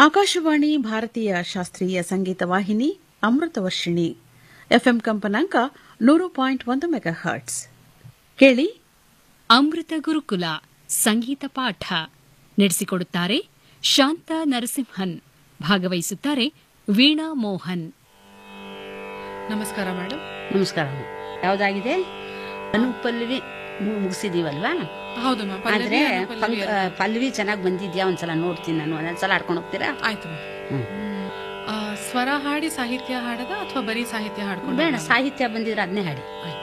ಆಕಾಶವಾಣಿ ಭಾರತೀಯ ಶಾಸ್ತ್ರೀಯ ಸಂಗೀತ ವಾಹಿನಿ ಅಮೃತವರ್ಷಿಣಿ ಎಫ್ಎಂ ಕಂಪನಾಂಕ ನೂರು ಪಾಯಿಂಟ್ ಒಂದು ಮೆಗಾ ಹರ್ಟ್ಸ್ ಕೇಳಿ ಅಮೃತ ಗುರುಕುಲ ಸಂಗೀತ ಪಾಠ ನಡೆಸಿಕೊಡುತ್ತಾರೆ ಶಾಂತ ನರಸಿಂಹನ್ ಭಾಗವಹಿಸುತ್ತಾರೆ ವೀಣಾ ಮೋಹನ್ ನಮಸ್ಕಾರ ಮೇಡಮ್ ನಮಸ್ಕಾರ ಯಾವ್ದಾಗಿದೆ ಅನುಪಲ್ವಿ ಮು- ಮುಗಿಸಿದೀವಲ್ವಾ ಹೌದು ಮ್ಯಾಮ್ ಆದ್ರೆ ಪಲ್ಲವಿ, ಅನುಪಲ್ಲವಿ ಪಂಕ್- ಎಲ್ಲ. ಆ, ಪಲ್ವಿ ಚೆನ್ನಾಗಿ ಬಂದಿದ್ಯಾ ಒಂದ್ಸಲ ನೋಡ್ತೀನಿ ನಾನು ಒಂದೊಂದ್ಸಲ ಆಡ್ಕೊಂಡು ಹೋಗ್ತೀರಾ ಆಯ್ತು ಮ್ಯಾಮ್. ಹ್ಮ್. ಆ, ಸ್ವರ ಹಾಡಿ ಸಾಹಿತ್ಯ ಹಾಡದ ಅಥವಾ ಬರೀ ಸಾಹಿತ್ಯ ಹಾಡ್ಕೊಂಡು ಬೇಡ ಸಾಹಿತ್ಯ ಬಂದಿದ್ರೆ ಅದನ್ನೇ ಹಾಡಿ ಆಯ್ತು